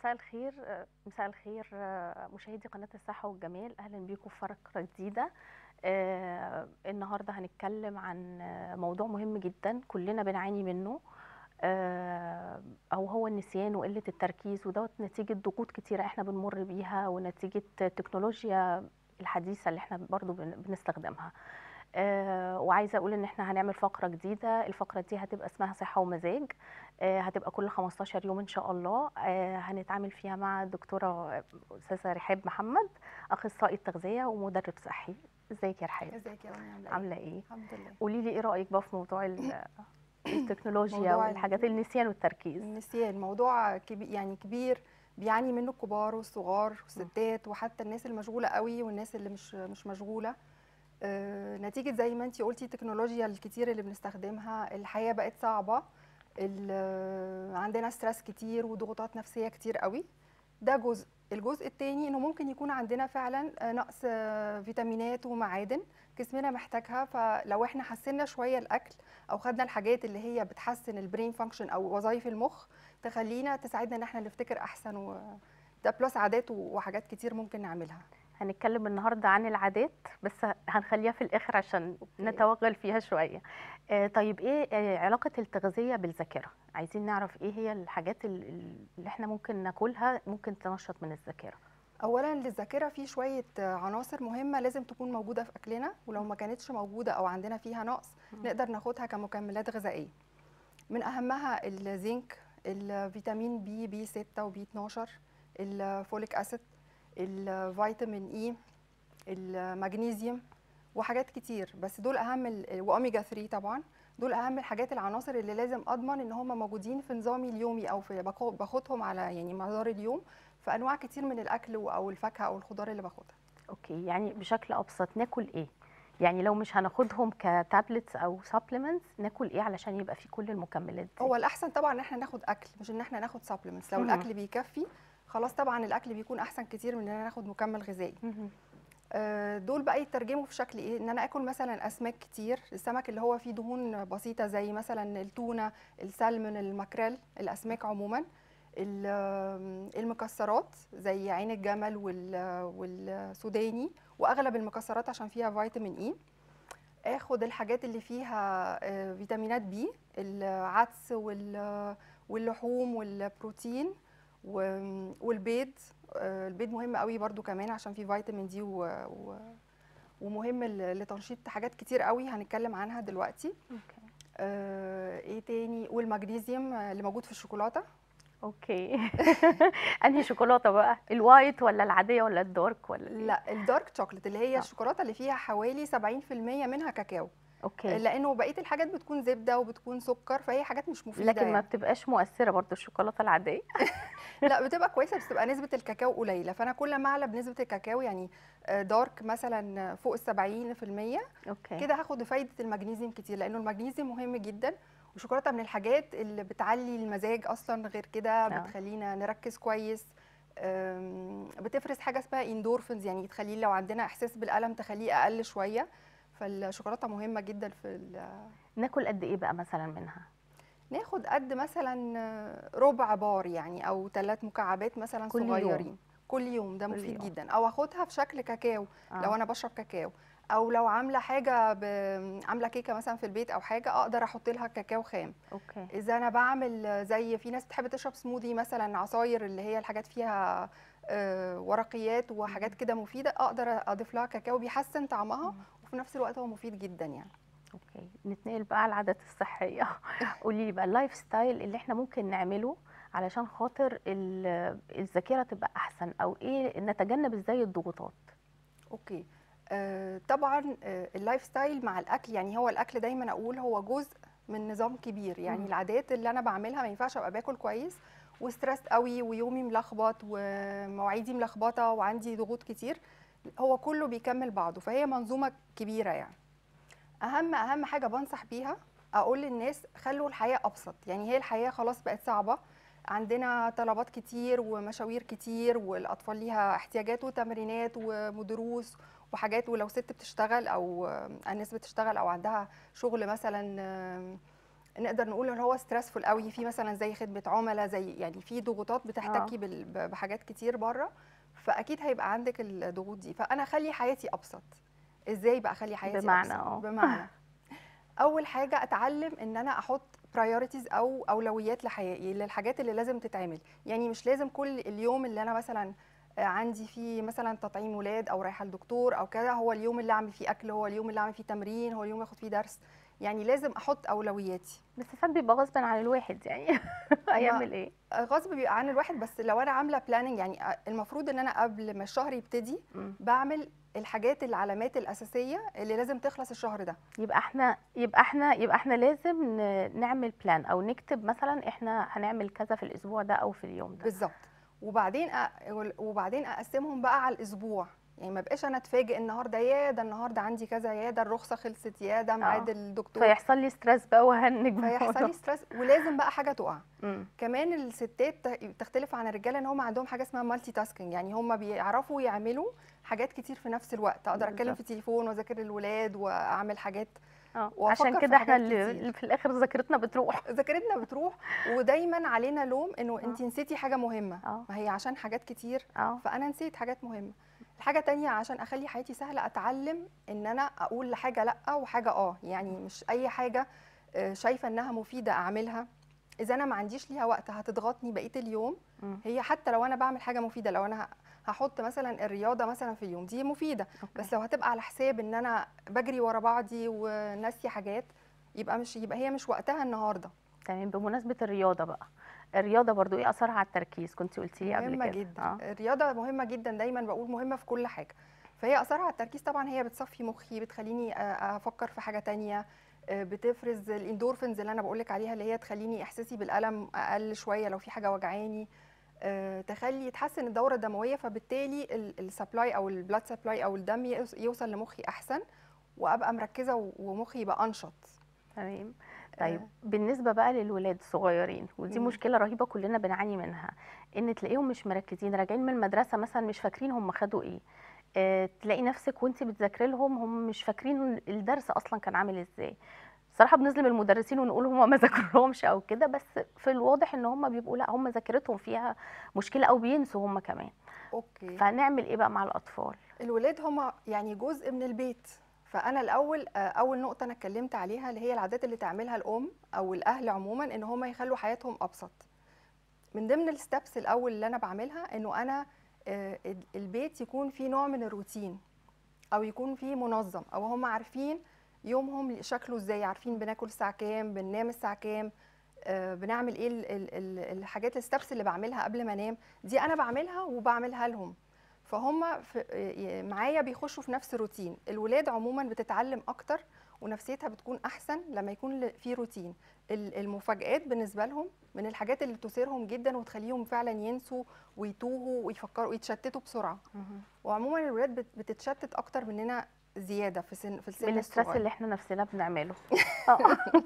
مساء الخير مساء الخير مشاهدي قناة الصحة والجمال أهلا بيكم في فقرة جديدة آه، النهاردة هنتكلم عن موضوع مهم جدا كلنا بنعاني منه آه، أو هو النسيان وقلة التركيز ودوت نتيجة ضغوط كتيرة احنا بنمر بيها ونتيجة التكنولوجيا الحديثة اللي احنا برضو بن- بنستخدمها آه، وعايزه اقول ان احنا هنعمل فقره جديده الفقره دي هتبقى اسمها صحه ومزاج آه، هتبقى كل 15 يوم ان شاء الله آه، هنتعامل فيها مع الدكتوره استاذه رحاب محمد اخصائي التغذيه ومدرب صحي ازيك يا رحاب ازيك يا رانيا عامله ايه؟ عامله ايه الحمد لله قولي لي ايه رايك بقى في موضوع ال- التكنولوجيا موضوع ال- والحاجات النسيان والتركيز النسيان موضوع كبير يعني كبير بيعاني منه الكبار والصغار والستات وحتى الناس المشغوله قوي والناس اللي مش مش مشغوله آه، نتيجه زي ما انتي قلتي التكنولوجيا الكتير اللي بنستخدمها الحياه بقت صعبه ال- عندنا ستريس كتير وضغوطات نفسيه كتير قوي ده جزء الجزء التاني انه ممكن يكون عندنا فعلا آه، نقص آه، فيتامينات ومعادن جسمنا محتاجها فلو احنا حسنا شويه الاكل او خدنا الحاجات اللي هي بتحسن البرين فانكشن او وظائف المخ تخلينا تساعدنا ان احنا نفتكر احسن و ده بلس عادات و- وحاجات كتير ممكن نعملها هنتكلم النهارده عن العادات بس هنخليها في الاخر عشان نتوغل فيها شويه آه، طيب ايه آه، علاقه التغذيه بالذاكره عايزين نعرف ايه هي الحاجات ال- ال- اللي احنا ممكن ناكلها ممكن تنشط من الذاكره اولا للذاكره في شويه عناصر مهمه لازم تكون موجوده في اكلنا ولو ما كانتش موجوده او عندنا فيها نقص نقدر ناخدها كمكملات غذائيه من اهمها الزنك الفيتامين بي بي 6 وبي 12 الفوليك اسيد الفيتامين اي المغنيسيوم وحاجات كتير بس دول اهم ال- واوميجا 3 طبعا دول اهم الحاجات العناصر اللي لازم اضمن ان هم موجودين في نظامي اليومي او في باخو- باخدهم على يعني مدار اليوم في انواع كتير من الاكل و- او الفاكهه او الخضار اللي باخدها اوكي يعني بشكل ابسط ناكل ايه يعني لو مش هناخدهم كتابلتس او سبلمنتس ناكل ايه علشان يبقى في كل المكملات دي هو الاحسن طبعا ان احنا ناخد اكل مش ان احنا ناخد سبلمنتس لو مهم. الاكل بيكفي خلاص طبعا الاكل بيكون احسن كتير من ان انا ناخد مكمل غذائي مهم. آه، دول بقى يترجموا في شكل ايه ان انا اكل مثلا اسماك كتير السمك اللي هو فيه دهون بسيطه زي مثلا التونه السلمون الماكريل الاسماك عموما ال- آم، المكسرات زي عين الجمل وال- والسوداني واغلب المكسرات عشان فيها فيتامين اي اخد الحاجات اللي فيها آه، فيتامينات بي العدس وال- واللحوم والبروتين و- والبيض آه، البيض مهم قوي برضو كمان عشان فيه فيتامين دي و... و... ومهم ل- لتنشيط حاجات كتير قوي هنتكلم عنها دلوقتي اوكي آه، ايه تاني والمغنيسيوم آه، اللي موجود في الشوكولاته اوكي انهي شوكولاته بقى الوايت ولا العاديه ولا الدارك ولا إيه؟ لا الدارك شوكليت اللي هي آه. الشوكولاته اللي فيها حوالي 70% منها كاكاو اوكي لانه بقيه الحاجات بتكون زبده وبتكون سكر فهي حاجات مش مفيده لكن ما يعني. بتبقاش مؤثره برضو الشوكولاته العاديه لا بتبقى كويسه بس بتبقى نسبه الكاكاو قليله فانا كل ما اعلى بنسبه الكاكاو يعني آه، دارك مثلا فوق ال 70% اوكي كده هاخد فايده المغنيسيوم كتير لانه المغنيسيوم مهم جدا والشوكولاته من الحاجات اللي بتعلي المزاج اصلا غير كده بتخلينا نركز كويس أم، بتفرز حاجه اسمها اندورفينز يعني تخليه لو عندنا احساس بالالم تخليه اقل شويه فالشوكولاته مهمه جدا في ال- ناكل قد ايه بقى مثلا منها ناخد قد مثلا ربع بار يعني او ثلاث مكعبات مثلا كل يوم. صغيرين كل يوم ده كل مفيد يوم. جدا او اخدها في شكل كاكاو آه. لو انا بشرب كاكاو او لو عامله حاجه ب... عامله كيكه مثلا في البيت او حاجه اقدر احط لها كاكاو خام اوكي اذا انا بعمل زي في ناس بتحب تشرب سموذي مثلا عصاير اللي هي الحاجات فيها آه، ورقيات وحاجات كده مفيده اقدر اضيف لها كاكاو بيحسن طعمها وفي نفس الوقت هو مفيد جدا يعني اوكي نتنقل بقى على العادات الصحيه قولي لي بقى اللايف ستايل اللي احنا ممكن نعمله علشان خاطر ال- الذاكره تبقى احسن او ايه نتجنب ازاي الضغوطات اوكي آه طبعا آه اللايف ستايل مع الاكل يعني هو الاكل دايما اقول هو جزء من نظام كبير يعني مم. العادات اللي انا بعملها ما ينفعش ابقى باكل كويس وستريس قوي ويومي ملخبط ومواعيدي ملخبطه وعندي ضغوط كتير هو كله بيكمل بعضه فهي منظومه كبيره يعني اهم اهم حاجه بنصح بيها اقول للناس خلوا الحياه ابسط يعني هي الحياه خلاص بقت صعبه عندنا طلبات كتير ومشاوير كتير والاطفال ليها احتياجات وتمرينات ودروس وحاجات ولو ست بتشتغل او الناس بتشتغل او عندها شغل مثلا نقدر نقول ان هو ستريسفول قوي في مثلا زي خدمه عملاء زي يعني في ضغوطات بتحتكي بال- ب- بحاجات كتير بره فاكيد هيبقى عندك الضغوط دي فانا اخلي حياتي ابسط ازاي بقى اخلي حياتي بمعنى ابسط اه. بمعنى اول حاجه اتعلم ان انا احط برايورتيز او اولويات لحياتي للحاجات اللي لازم تتعمل يعني مش لازم كل اليوم اللي انا مثلا آه، عندي فيه مثلا تطعيم ولاد او رايحه لدكتور او كده هو اليوم اللي اعمل فيه اكل هو اليوم اللي اعمل فيه تمرين هو اليوم اللي اخد فيه درس يعني لازم احط اولوياتي بس ساعات بيبقى غصب عن الواحد يعني هيعمل ايه آه، غصب بيبقى عن الواحد بس لو انا عامله بلاننج يعني آه، المفروض ان انا قبل ما الشهر يبتدي مم. بعمل الحاجات العلامات الاساسيه اللي لازم تخلص الشهر ده يبقى احنا يبقى احنا يبقى احنا لازم ن- نعمل بلان او نكتب مثلا احنا هنعمل كذا في الاسبوع ده او في اليوم ده بالظبط وبعدين أ... وبعدين اقسمهم بقى على الاسبوع يعني ما بقاش انا اتفاجئ النهارده يا ده النهارده عندي كذا يا ده الرخصه خلصت يا ده ميعاد الدكتور فيحصل لي ستريس بقى وهنج فيحصل لي ستريس ولازم بقى حاجه تقع مم. كمان الستات ت- تختلف عن الرجاله ان هم عندهم حاجه اسمها مالتي تاسكينج يعني هم بيعرفوا يعملوا حاجات كتير في نفس الوقت اقدر اتكلم بالظبط. في التليفون واذاكر الولاد واعمل حاجات اه وأفكر عشان في كده احنا حاجات اللي كتير. اللي في الاخر ذاكرتنا بتروح ذاكرتنا بتروح ودايما علينا لوم انه آه. انت نسيتي حاجه مهمه اه ما هي عشان حاجات كتير اه فانا نسيت حاجات مهمه الحاجه تانية عشان اخلي حياتي سهله اتعلم ان انا اقول لحاجه لا وحاجه اه يعني مش اي حاجه آه، شايفه انها مفيده اعملها اذا انا ما عنديش ليها وقت هتضغطني بقيه اليوم مم. هي حتى لو انا بعمل حاجه مفيده لو انا ه- هحط مثلا الرياضه مثلا في اليوم دي مفيده أوكي. بس لو هتبقى على حساب ان انا بجري ورا بعضي وناسيه حاجات يبقى مش يبقى هي مش وقتها النهارده تمام بمناسبه الرياضه بقى الرياضه برضو ايه اثرها على التركيز كنت قلتي لي قبل مهمه كده جدا اه الرياضه مهمه جدا دايما بقول مهمه في كل حاجه فهي اثرها على التركيز طبعا هي بتصفي مخي بتخليني أ- افكر في حاجه تانية آه، بتفرز الاندورفينز اللي انا بقولك عليها اللي هي تخليني احساسي بالالم اقل شويه لو في حاجه وجعاني آه، تخلي تحسن الدوره الدمويه فبالتالي السبلاي او البلاد سبلاي او الدم يوص- يوصل لمخي احسن وابقى مركزه و- ومخي يبقى انشط تمام طيب بالنسبه بقى للولاد الصغيرين ودي مم. مشكله رهيبه كلنا بنعاني منها ان تلاقيهم مش مركزين راجعين من المدرسه مثلا مش فاكرين هم خدوا ايه آه، تلاقي نفسك وانت بتذاكري لهم هم مش فاكرين الدرس اصلا كان عامل ازاي صراحه بنظلم المدرسين ونقول هم ما ذاكرهمش او كده بس في الواضح ان هم بيبقوا لا هم ذاكرتهم فيها مشكله او بينسوا هم كمان اوكي فهنعمل ايه بقى مع الاطفال الولاد هم يعني جزء من البيت فانا الاول آه، اول نقطه انا اتكلمت عليها اللي هي العادات اللي تعملها الام او الاهل عموما ان هم يخلوا حياتهم ابسط من ضمن الستبس الاول اللي انا بعملها انه انا آه، ال- البيت يكون فيه نوع من الروتين او يكون فيه منظم او هم عارفين يومهم شكله ازاي عارفين بناكل الساعه كام بننام الساعه كام آه، بنعمل ايه ال- ال- ال- الحاجات الستبس اللي بعملها قبل ما انام دي انا بعملها وبعملها لهم فهم في ي- معايا بيخشوا في نفس الروتين الولاد عموما بتتعلم اكتر ونفسيتها بتكون احسن لما يكون ل- في روتين ال- المفاجآت بالنسبه لهم من الحاجات اللي تثيرهم جدا وتخليهم فعلا ينسوا ويتوهوا ويفكروا ويتشتتوا بسرعه وعموما الولاد بت- بتتشتت اكتر مننا زياده في سن في السن من الستريس الصغير اللي احنا نفسنا بنعمله آه.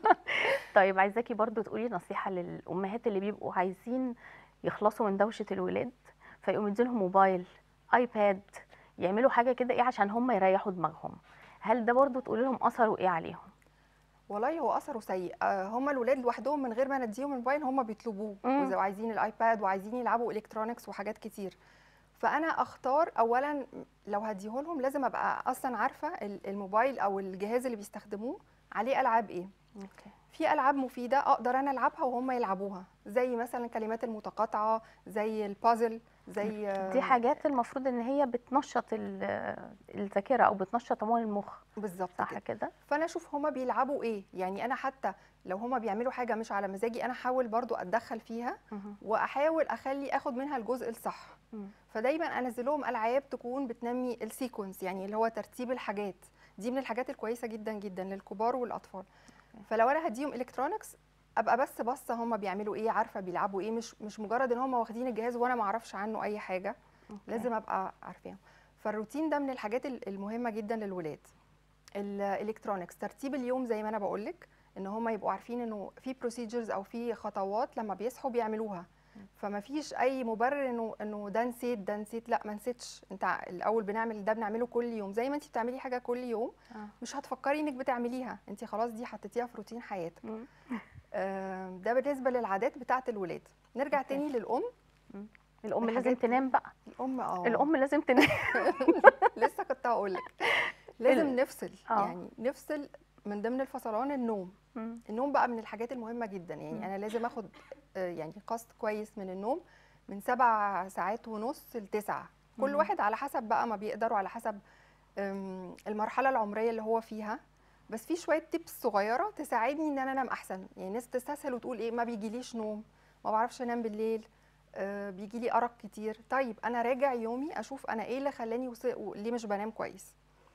طيب عايزاكي برضو تقولي نصيحة للأمهات اللي بيبقوا عايزين يخلصوا من دوشة الولاد فيقوموا يديلهم موبايل ايباد يعملوا حاجة كده ايه عشان هم يريحوا دماغهم هل ده برضو تقولي لهم أثره ايه عليهم والله هو اثره سيء آه، هم الولاد لوحدهم من غير ما نديهم الموبايل هم بيطلبوه مم. وإذا عايزين الايباد وعايزين يلعبوا الكترونكس وحاجات كتير فانا اختار اولا لو هديه لهم لازم ابقى اصلا عارفه ال- الموبايل او الجهاز اللي بيستخدموه عليه العاب ايه اوكي في العاب مفيده اقدر انا العبها وهم يلعبوها زي مثلا الكلمات المتقاطعه زي البازل زي آه، دي حاجات المفروض ان هي بتنشط ال- الذاكرة او بتنشط امور المخ بالظبط صح كده كده فانا اشوف هما بيلعبوا ايه يعني انا حتى لو هما بيعملوا حاجه مش على مزاجي انا احاول برضو اتدخل فيها مهم. واحاول اخلي اخد منها الجزء الصح مم. فدايما انزل لهم العاب تكون بتنمي السيكونس يعني اللي هو ترتيب الحاجات دي من الحاجات الكويسه جدا جدا للكبار والاطفال فلو انا هديهم الكترونكس ابقى بس بصه هم بيعملوا ايه عارفه بيلعبوا ايه مش مش مجرد ان هم واخدين الجهاز وانا ما اعرفش عنه اي حاجه أوكي. لازم ابقى عارفاهم فالروتين ده من الحاجات ال- المهمه جدا للولاد الالكترونكس ترتيب اليوم زي ما انا بقول لك ان هم يبقوا عارفين انه في بروسيجرز او في خطوات لما بيصحوا بيعملوها فما فيش اي مبرر انه انه ده نسيت ده نسيت لا ما نسيتش انت الاول بنعمل ده بنعمله كل يوم زي ما انت بتعملي حاجه كل يوم آه. مش هتفكري انك بتعمليها انت خلاص دي حطيتيها في روتين حياتك مم. آه، ده بالنسبه للعادات بتاعه الولاد نرجع أوكي. تاني للام الام لازم الحاجات- تنام بقى الام اه الام لازم تنام لسه كنت هقول لك لازم ال- نفصل آه. يعني نفصل من ضمن الفصلان النوم مم. النوم بقى من الحاجات المهمه جدا يعني مم. انا لازم اخد آه، يعني قسط كويس من النوم من سبع ساعات ونص لتسعه كل مم. واحد على حسب بقى ما بيقدروا على حسب آم، المرحله العمريه اللي هو فيها بس في شويه تيبس صغيره تساعدني ان انا انام احسن يعني الناس تستسهل وتقول ايه ما بيجيليش نوم ما بعرفش انام بالليل آه، بيجي لي ارق كتير طيب انا راجع يومي اشوف انا ايه اللي خلاني وص... ليه مش بنام كويس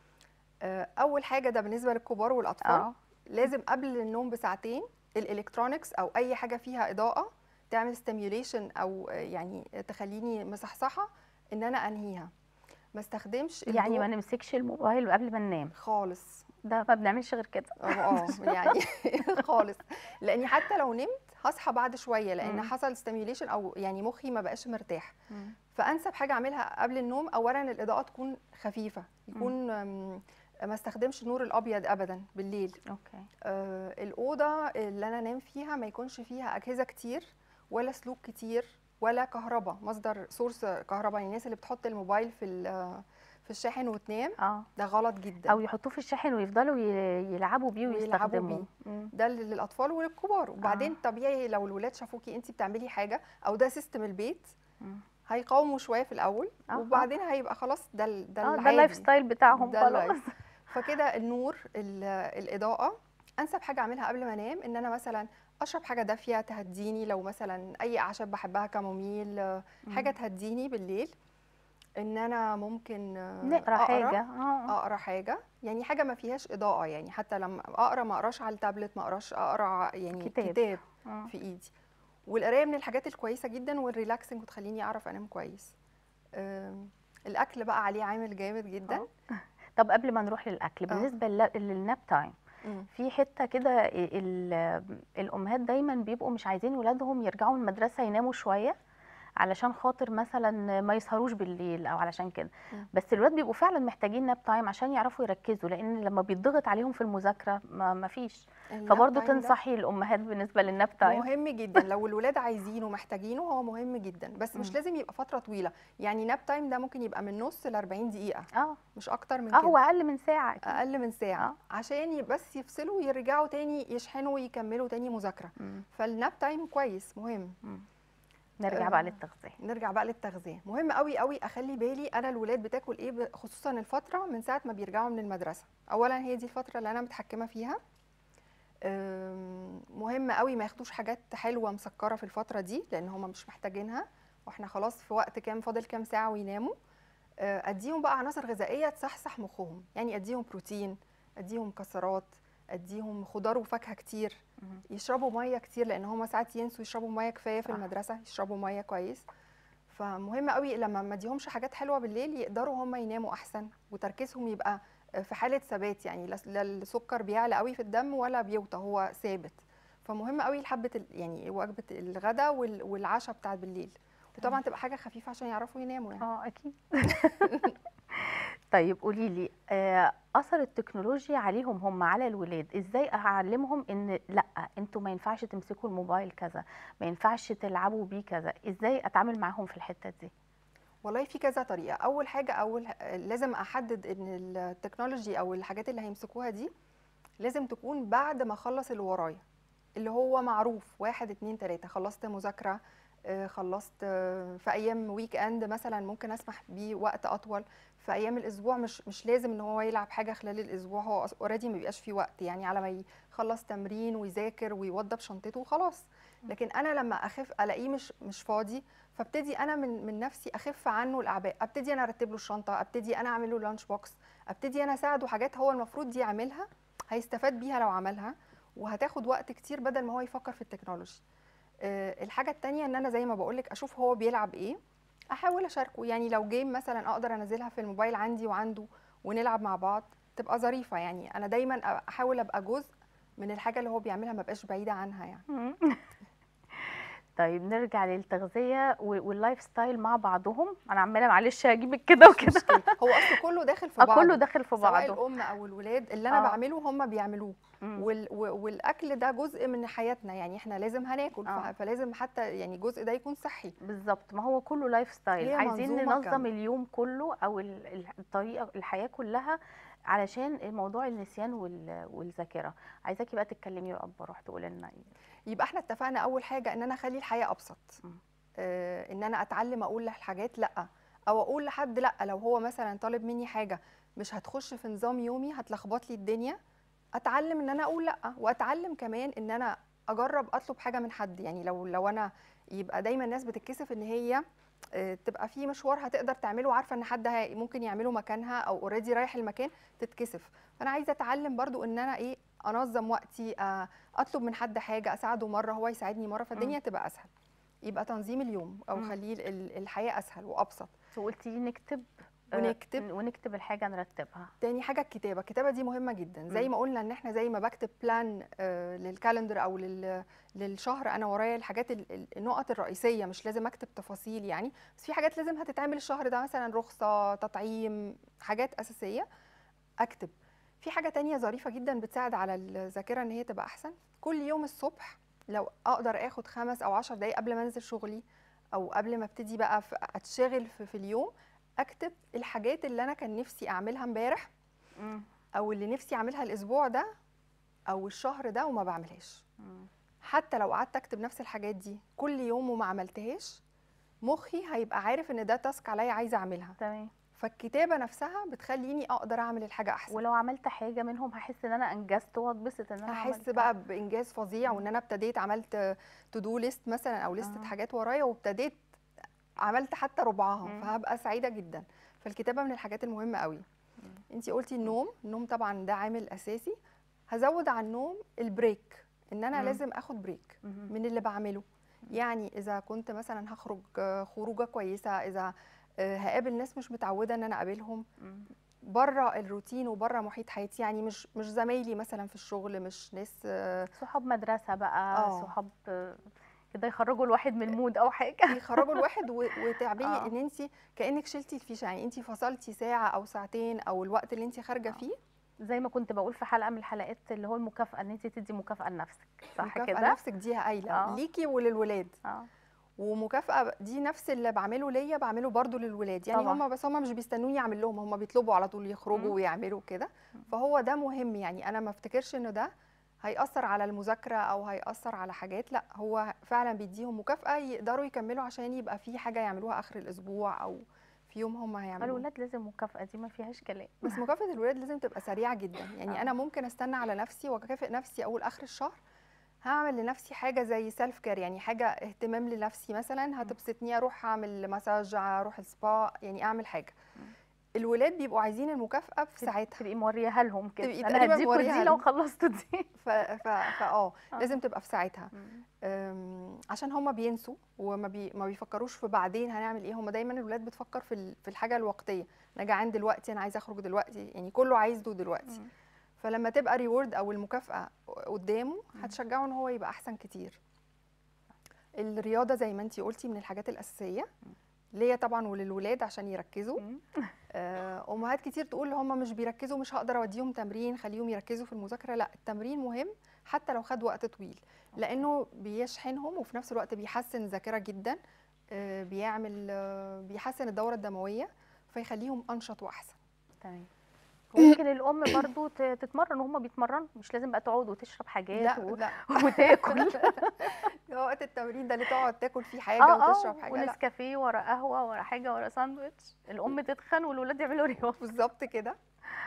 آه، اول حاجه ده بالنسبه للكبار والاطفال اه لازم قبل النوم بساعتين الالكترونكس او اي حاجه فيها اضاءه تعمل ستيميوليشن او آه، يعني تخليني مصحصحه ان انا انهيها ما استخدمش يعني الضوء ما نمسكش الموبايل قبل ما ننام خالص ده ما بنعملش غير كده اه آه، يعني خالص لاني حتى لو نمت هصحى بعد شويه لان مم. حصل ستيميوليشن او يعني مخي ما بقاش مرتاح مم. فانسب حاجه اعملها قبل النوم اولا الاضاءه تكون خفيفه يكون آم، ما استخدمش النور الابيض ابدا بالليل اوكي آه، الأوضة اللي أنا أنام فيها ما يكونش فيها أجهزة كتير ولا سلوك كتير ولا كهرباء مصدر سورس كهرباء يعني الناس اللي بتحط الموبايل في ال- في الشاحن وتنام اه ده غلط جدا او يحطوه في الشاحن ويفضلوا ي- يلعبوا بيه ويلعبوا ويستخدموه بيه. مم. ده للأطفال وللكبار وبعدين آه. طبيعي لو الولاد شافوكي أنت بتعملي حاجة أو ده سيستم البيت مم. هيقاوموا شوية في الأول آه، آه. وبعدين هيبقى خلاص ده ال- ده اه ده العادي. اللايف ستايل بتاعهم ده خلاص اللايف. فكده النور ال- الاضاءه انسب حاجه اعملها قبل ما انام ان انا مثلا اشرب حاجه دافيه تهديني لو مثلا اي اعشاب بحبها كاموميل آه، حاجه تهديني بالليل ان انا ممكن آه، نقرا حاجه اه اقرا حاجه يعني حاجه ما فيهاش اضاءه يعني حتى لما اقرا ما اقراش على التابلت ما اقراش اقرا يعني كتاب. كتاب آه. في ايدي والقرايه من الحاجات الكويسه جدا والريلاكسنج وتخليني اعرف انام كويس آم، الاكل بقى عليه عامل جامد جدا آه. طب قبل ما نروح للاكل آه. بالنسبه لل- للناب تايم مم. في حته كده ال- الامهات دايما بيبقوا مش عايزين ولادهم يرجعوا من المدرسه يناموا شويه علشان خاطر مثلا ما يسهروش بالليل او علشان كده مم. بس الولاد بيبقوا فعلا محتاجين ناب تايم عشان يعرفوا يركزوا لان لما بيتضغط عليهم في المذاكره ما ما فيش الناب فبرضه تايم ده تنصحي الامهات بالنسبه للناب تايم مهم جدا لو الولاد عايزينه ومحتاجينه هو مهم جدا بس مش مم. لازم يبقى فتره طويله يعني ناب تايم ده ممكن يبقى من نص ل 40 دقيقه اه مش اكتر من اه كده هو اقل من ساعه أكيد. اقل من ساعه آه. عشان ي- بس يفصلوا ويرجعوا تاني يشحنوا ويكملوا تاني مذاكره مم. فالناب تايم كويس مهم مم. نرجع آه. بقى للتغذيه نرجع بقى للتغذيه مهم قوي قوي اخلي بالي انا الولاد بتاكل ايه ب- خصوصا الفتره من ساعه ما بيرجعوا من المدرسه اولا هي دي الفتره اللي انا متحكمه فيها أم، مهم قوي ما ياخدوش حاجات حلوه مسكره في الفتره دي لان هم مش محتاجينها واحنا خلاص في وقت كام فاضل كام ساعه ويناموا أه، اديهم بقى عناصر غذائيه تصحصح مخهم يعني اديهم بروتين اديهم مكسرات اديهم خضار وفاكهه كتير مم. يشربوا ميه كتير لان هم ساعات ينسوا يشربوا ميه كفايه في صح. المدرسه يشربوا ميه كويس فمهم قوي لما ما اديهمش حاجات حلوه بالليل يقدروا هم يناموا احسن وتركيزهم يبقى في حاله ثبات يعني لا لا السكر بيعلى قوي في الدم ولا بيوطى هو ثابت فمهم قوي حبه ال- يعني وجبه الغداء وال- والعشاء بتاعت بالليل وطبعا تبقى حاجه خفيفه عشان يعرفوا يناموا يعني اه اكيد طيب قولي لي آه، اثر التكنولوجيا عليهم هم على الولاد ازاي اعلمهم ان لا انتوا ما ينفعش تمسكوا الموبايل كذا ما ينفعش تلعبوا بيه كذا ازاي اتعامل معاهم في الحته دي والله في كذا طريقة أول حاجة أول لازم أحدد إن التكنولوجي أو الحاجات اللي هيمسكوها دي لازم تكون بعد ما أخلص اللي ورايا اللي هو معروف واحد اتنين تلاتة خلصت مذاكرة آه، خلصت آه، في أيام ويك أند مثلا ممكن أسمح بيه وقت أطول في أيام الأسبوع مش مش لازم إن هو يلعب حاجة خلال الأسبوع هو أوريدي ما بيبقاش فيه وقت يعني على ما يخلص تمرين ويذاكر ويوضب شنطته وخلاص لكن أنا لما أخف ألاقيه مش مش فاضي فابتدي انا من من نفسي اخف عنه الاعباء ابتدي انا ارتب له الشنطه ابتدي انا اعمل له لانش بوكس ابتدي انا اساعده حاجات هو المفروض يعملها هيستفاد بيها لو عملها وهتاخد وقت كتير بدل ما هو يفكر في التكنولوجي آه، الحاجه التانية ان انا زي ما بقولك اشوف هو بيلعب ايه احاول اشاركه يعني لو جيم مثلا اقدر انزلها في الموبايل عندي وعنده ونلعب مع بعض تبقى ظريفه يعني انا دايما احاول ابقى جزء من الحاجه اللي هو بيعملها ما بقاش بعيده عنها يعني طيب نرجع للتغذيه و- واللايف ستايل مع بعضهم انا عماله معلش هجيبك كده مش وكده مشكله هو اصل كله داخل في آه، بعضه كله داخل في سواء بعضه الام او الولاد اللي انا آه. بعمله هم بيعملوه مم. وال و- والاكل ده جزء من حياتنا يعني احنا لازم هناكل ف- آه. فلازم حتى يعني الجزء ده يكون صحي بالظبط ما هو كله لايف ستايل هي عايزين منظومة ننظم كاملة. اليوم كله او ال- ال- الطريقه الحياه كلها علشان موضوع النسيان وال- والذاكره عايزاكي بقى تتكلمي بقى بروح تقولي لنا ايه يبقى احنا اتفقنا اول حاجه ان انا اخلي الحياه ابسط مم. آه ان انا اتعلم اقول للحاجات لا او اقول لحد لا لو هو مثلا طالب مني حاجه مش هتخش في نظام يومي هتلخبط لي الدنيا اتعلم ان انا اقول لا واتعلم كمان ان انا اجرب اطلب حاجه من حد يعني لو لو انا يبقى دايما الناس بتتكسف ان هي آه، تبقى في مشوار هتقدر تعمله وعارفه ان حد هي- ممكن يعمله مكانها او اوريدي رايح المكان تتكسف فانا عايزه اتعلم برضو ان انا ايه انظم وقتي آه، اطلب من حد حاجه اساعده مره هو يساعدني مره فالدنيا تبقى اسهل يبقى تنظيم اليوم او مم. خليه ال- الحياه اسهل وابسط وقلتي لي نكتب آه، ونكتب. ونكتب الحاجه نرتبها تاني حاجه الكتابه الكتابه دي مهمه جدا زي مم. ما قلنا ان احنا زي ما بكتب بلان آه، للكالندر او لل- للشهر انا ورايا الحاجات ال- ال- النقط الرئيسيه مش لازم اكتب تفاصيل يعني بس في حاجات لازم هتتعمل الشهر ده مثلا رخصه تطعيم حاجات اساسيه اكتب في حاجه تانية ظريفه جدا بتساعد على الذاكره ان هي تبقى احسن كل يوم الصبح لو اقدر اخد خمس او عشر دقايق قبل ما انزل شغلي او قبل ما ابتدي بقى في اتشغل في, في اليوم اكتب الحاجات اللي انا كان نفسي اعملها امبارح مم. او اللي نفسي اعملها الاسبوع ده او الشهر ده وما بعملهاش مم. حتى لو قعدت اكتب نفس الحاجات دي كل يوم وما عملتهاش مخي هيبقى عارف ان ده تاسك عليا عايزه اعملها تمام فالكتابه نفسها بتخليني اقدر اعمل الحاجه احسن ولو عملت حاجه منهم هحس ان انا انجزت واتبسط ان انا هحس عملتها. بقى بانجاز فظيع مم. وان انا ابتديت عملت تو دو ليست مثلا او لستة آه. حاجات ورايا وابتديت عملت حتى ربعها مم. فهبقى سعيده جدا فالكتابه من الحاجات المهمه قوي مم. انتي قلتي النوم النوم طبعا ده عامل اساسي هزود على النوم البريك ان انا مم. لازم اخد بريك مم. من اللي بعمله يعني اذا كنت مثلا هخرج آه، خروجه كويسه اذا آه، هقابل ناس مش متعوده ان انا اقابلهم مم. بره الروتين وبره محيط حياتي يعني مش مش زمايلي مثلا في الشغل مش ناس آه، صحاب مدرسه بقى آه. صحاب آه، كده يخرجوا الواحد من المود او حاجه يخرجوا الواحد و- وتعملي آه. ان انت كانك شلتي الفيشه يعني انت فصلتي ساعه او ساعتين او الوقت اللي انت خارجه آه. فيه زي ما كنت بقول في حلقه من الحلقات اللي هو المكافاه ان انت تدي مكافاه لنفسك صح مكافأة كده نفسك دي قايله آه. ليكي وللولاد اه ومكافأة دي نفس اللي بعمله ليا بعمله برضو للولاد يعني طبعا. هم بس هم مش بيستنوني اعمل لهم هم بيطلبوا على طول يخرجوا مم. ويعملوا كده مم. فهو ده مهم يعني انا ما افتكرش انه ده هيأثر على المذاكرة او هيأثر على حاجات لا هو فعلا بيديهم مكافأة يقدروا يكملوا عشان يبقى في حاجة يعملوها اخر الاسبوع او في يوم هم هيعملوها الولاد لازم مكافاه دي ما فيهاش كلام بس مكافأة الولاد لازم تبقى سريعة جدا يعني آه. أنا ممكن أستنى على نفسي وأكافئ نفسي أول آخر الشهر هعمل لنفسي حاجة زي سيلف كير يعني حاجة اهتمام لنفسي مثلا هتبسطني أروح أعمل مساج أروح السبا يعني أعمل حاجة مم. الولاد بيبقوا عايزين المكافأة في تبقي- ساعتها تبقي موريها لهم كده تبقي انا تقريباً هديكوا موريها دي لو لهم. خلصتوا دي ف... ف... فآه آه. لازم تبقى في ساعتها مم. أم، عشان هما بينسوا وما بي... ما بيفكروش في بعدين هنعمل ايه هما دايما الولاد بتفكر في ال... في الحاجه الوقتيه انا جعان دلوقتي انا عايزه اخرج دلوقتي يعني كله عايزه دلوقتي مم. فلما تبقى ريورد او المكافاه قدامه مم. هتشجعه ان هو يبقى احسن كتير الرياضه زي ما انتي قلتي من الحاجات الاساسيه ليا طبعا وللولاد عشان يركزوا مم. آه، امهات كتير تقول هم مش بيركزوا مش هقدر اوديهم تمرين خليهم يركزوا في المذاكره لا التمرين مهم حتى لو خد وقت طويل لانه بيشحنهم وفي نفس الوقت بيحسن الذاكره جدا آه، بيعمل آه، بيحسن الدوره الدمويه فيخليهم انشط واحسن تمام وممكن الام برضو ت- تتمرن وهم بيتمرنوا مش لازم بقى تقعد وتشرب حاجات لا و... لا وتاكل وقت التمرين ده اللي تقعد تاكل فيه حاجه اه وتشرب اه حاجه لا ونسكافيه ورا قهوه ورا حاجه ورا ساندوتش الام تتخن والولاد يعملوا رياضه بالظبط كده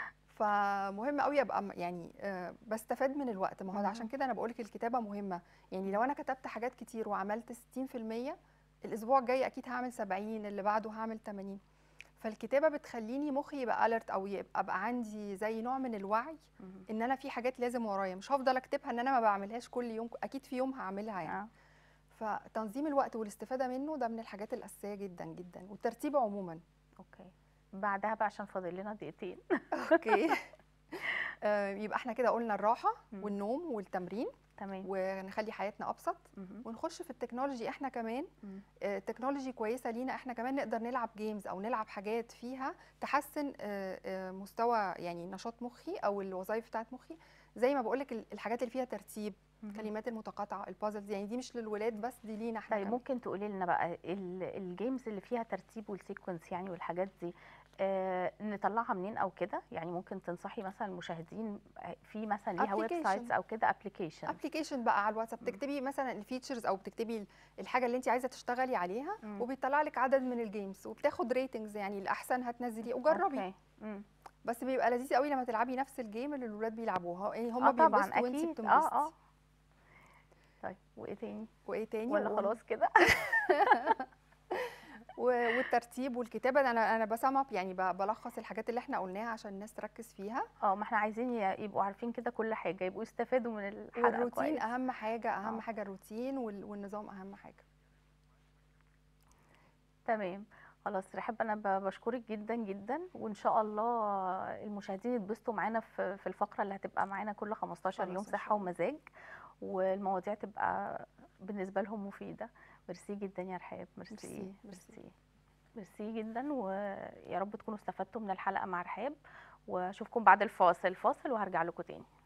فمهم قوي ابقى م- يعني آه، بستفاد من الوقت ما هو ده مهم. عشان كده انا بقولك الكتابه مهمه يعني لو انا كتبت حاجات كتير وعملت 60% الاسبوع الجاي اكيد هعمل 70 اللي بعده هعمل 80 فالكتابه بتخليني مخي يبقى اليرت او يبقى ابقى عندي زي نوع من الوعي مهم. ان انا في حاجات لازم ورايا مش هفضل اكتبها ان انا ما بعملهاش كل يوم اكيد في يوم هعملها يعني آه. فتنظيم الوقت والاستفاده منه ده من الحاجات الاساسيه جدا جدا والترتيب عموما اوكي بعدها بقى عشان فاضل لنا دقيقتين اوكي آه، يبقى احنا كده قلنا الراحه مم. والنوم والتمرين تمام ونخلي حياتنا ابسط مهم. ونخش في التكنولوجي احنا كمان مم. آه، التكنولوجي كويسه لينا احنا كمان نقدر نلعب جيمز او نلعب حاجات فيها تحسن آه، آه، مستوى يعني نشاط مخي او الوظائف بتاعت مخي زي ما بقولك ال- الحاجات اللي فيها ترتيب مهم. الكلمات المتقاطعه البازلز يعني دي مش للولاد بس دي لينا احنا طيب كمان. ممكن تقولي لنا بقى ال- الجيمز اللي فيها ترتيب والسيكونس يعني والحاجات دي آه نطلعها منين او كده يعني ممكن تنصحي مثلا المشاهدين في مثلا ليها ويب Application. سايتس او كده ابلكيشن ابلكيشن بقى على الواتساب مم. تكتبي مثلا الفيتشرز او بتكتبي ال- الحاجه اللي انت عايزه تشتغلي عليها مم. وبيطلع لك عدد من الجيمز وبتاخد ريتنجز يعني الاحسن هتنزليه وجربي أوكي. مم. بس بيبقى لذيذ قوي لما تلعبي نفس الجيم اللي الولاد بيلعبوها يعني هم اه طبعا بينبسطوا وانت اكيد بتنبسطي اه اه طيب وايه تاني وايه تاني ولا و- خلاص كده و- والترتيب والكتابه انا انا بسم اب يعني ب- بلخص الحاجات اللي احنا قلناها عشان الناس تركز فيها اه ما احنا عايزين ي- يبقوا عارفين كده كل حاجه يبقوا يستفادوا من الحلقه والروتين كويس اهم حاجه اهم آه. حاجه الروتين وال- والنظام اهم حاجه تمام خلاص رحب انا ب- بشكرك جدا جدا وان شاء الله المشاهدين يتبسطوا معانا في في الفقره اللي هتبقى معانا كل 15 خلاص يوم إن صحه شاء الله. ومزاج والمواضيع تبقى بالنسبه لهم مفيده ميرسي جدا يا رحاب ميرسي ميرسي، ميرسي ميرسي جدا ويا رب تكونوا استفدتوا من الحلقه مع رحاب واشوفكم بعد الفاصل فاصل وهرجع لكم تاني